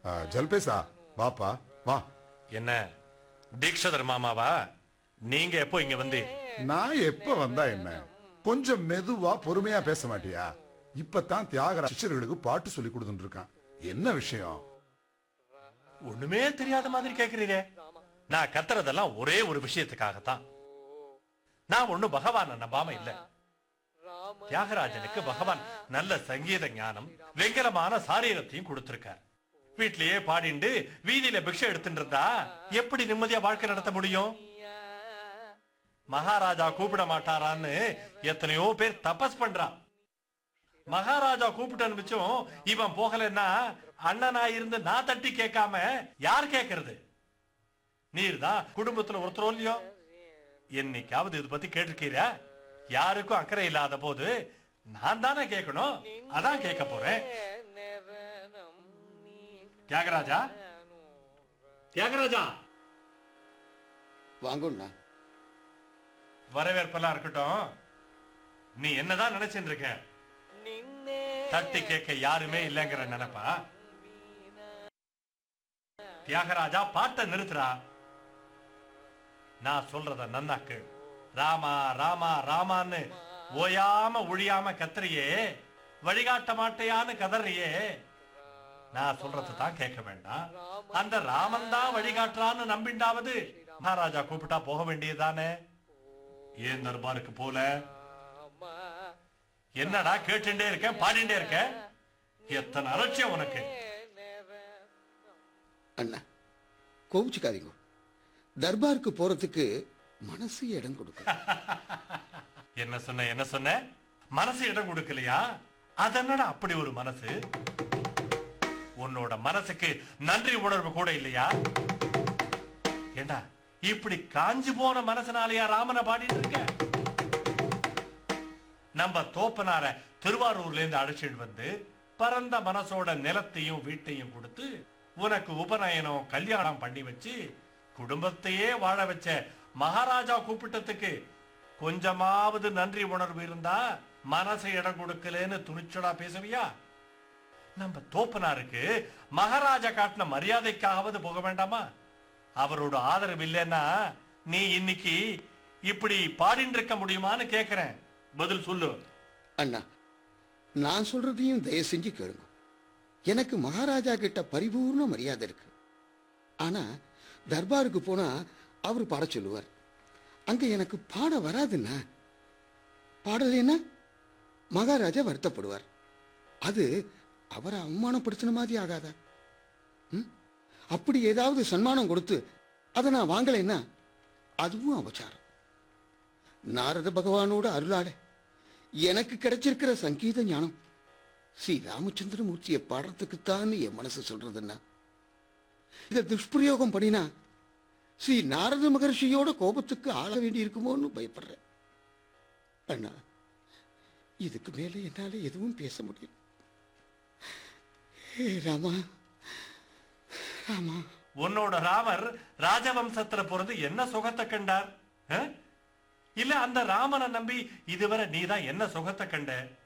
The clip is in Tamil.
ஆ, ஜல்பேசா வாப்பா வா என்ன தீக்ஷதர் மாமாவா நீங்க எப்போ இங்க வந்து நான் எப்ப வந்தா என்ன கொஞ்சம் மெதுவா பொறுமையா பேச மாட்டியா இப்பதான் தியாகராஜ சிஷ்யர்களுக்கு பாட்டு சொல்லி கொடுத்துட்டு இருக்கான் என்ன விஷயம் ஒண்ணுமே தெரியாத மாதிரி கேக்குறீரே நான் கத்துறதெல்லாம் ஒரே ஒரு விஷயத்துக்காகத்தான் நான் ஒண்ணும் பகவான நம்பாம இல்ல தியாகராஜனுக்கு பகவான் நல்ல சங்கீத ஞானம் வெங்கலமான சாரீரத்தையும் கொடுத்திருக்கார் வீட்லயே பாடிண்டு வீதியில பிக்ஷை எடுத்துட்டு இருந்தா எப்படி நிம்மதியா வாழ்க்கை நடத்த முடியும் மகாராஜா கூப்பிட மாட்டாரான்னு எத்தனையோ பேர் தபஸ் பண்றான் மகாராஜா கூப்பிட்டு அனுப்பிச்சும் இவன் போகலைன்னா அண்ணனா இருந்து நான் தட்டி கேட்காம யார் கேட்கறது நீர் தான் குடும்பத்துல ஒருத்தரோ இல்லையோ என்னைக்காவது இது பத்தி கேட்டிருக்கீரா யாருக்கும் அக்கறை இல்லாத போது நான் தானே கேட்கணும் அதான் கேட்க போறேன் தியாகராஜா தியாகராஜா வாங்கண்ணா வரவேற்பெல்லாம் இருக்கட்டும் நீ என்னதான் நினைச்சிட்டு இருக்க தட்டி கேட்க யாருமே இல்லைங்கிற நினைப்பா தியாகராஜா பாட்டை நிறுத்துறா நான் சொல்றத நன்னா கேள் ராமா ராமா ராமான்னு ஓயாம ஒழியாம கத்துறியே வழிகாட்ட மாட்டையான்னு கதறியே நான் சொல்றதை தான் கேட்க வேண்டாம் அந்த ராமன் தான் வழிகாட்டுறான்னு நம்பிண்டாவது மகாராஜா கூப்பிட்டா போக வேண்டியதுதானே ஏன் தர்பாருக்கு போல என்னடா கேட்டுட்டே இருக்க பாடிண்டே இருக்க எத்தனை அலட்சியம் உனக்கு அண்ணா கோவிச்சுக்காதீங்க தர்பாருக்கு போறதுக்கு மனசு இடம் கொடுக்கும் என்ன சொன்ன என்ன சொன்ன மனசு இடம் கொடுக்கலையா அதென்னடா அப்படி ஒரு மனசு உன்னோட மனசுக்கு நன்றி உணர்வு கூட இல்லையா ஏண்டா இப்படி காஞ்சு போன மனசனாலயா ராமனை பாடிட்டு இருக்க நம்ம தோப்பனார திருவாரூர்ல இருந்து அழைச்சிட்டு வந்து பரந்த மனசோட நிலத்தையும் வீட்டையும் கொடுத்து உனக்கு உபநயனம் கல்யாணம் பண்ணி வச்சு குடும்பத்தையே வாழ வச்ச மகாராஜா கூப்பிட்டதுக்கு கொஞ்சமாவது நன்றி உணர்வு இருந்தா மனசு இடம் கொடுக்கலன்னு துணிச்சலா பேசுவியா நம்ம தோப்பனாருக்கு மகாராஜா காட்டின மரியாதைக்காகவது போக வேண்டாமா அவரோட ஆதரவு இல்லைன்னா நீ இன்னைக்கு இப்படி பாடிட்டு இருக்க முடியுமான்னு கேக்குறேன் பதில் சொல்லு அண்ணா நான் சொல்றதையும் தயவு செஞ்சு கேளுங்க எனக்கு மகாராஜா கிட்ட பரிபூர்ண மரியாதை இருக்கு ஆனா தர்பாருக்கு போனா அவர் பாட சொல்லுவார் அங்க எனக்கு பாட வராதுண்ணா பாடலைன்னா மகாராஜா வருத்தப்படுவார் அது அவரை அவமானப்படுத்தின மாதிரி ஆகாதா ம்? அப்படி ஏதாவது சன்மானம் கொடுத்து அதை நான் வாங்கலைன்னா அதுவும் அபச்சாரம் நாரத பகவானோட அருளால எனக்கு கிடைச்சிருக்கிற சங்கீத ஞானம் ஸ்ரீ ராமச்சந்திரமூர்த்தியை பாடுறதுக்குத்தான் என் மனசு சொல்றதுன்னா இதை துஷ்பிரயோகம் பண்ணினா ஸ்ரீ நாரத மகர்ஷியோட கோபத்துக்கு ஆள வேண்டி இருக்குமோன்னு பயப்படுறேன் அண்ணா இதுக்கு மேல என்னால எதுவும் பேச முடியும் ஹே ராமா ராமா உன்னோட ராமர் ராஜவம்சத்துல பிறந்து என்ன சுகத்தை கண்டார் ஆ? இல்ல அந்த ராமனை நம்பி இதுவரை நீதான் என்ன சுகத்தை கண்ட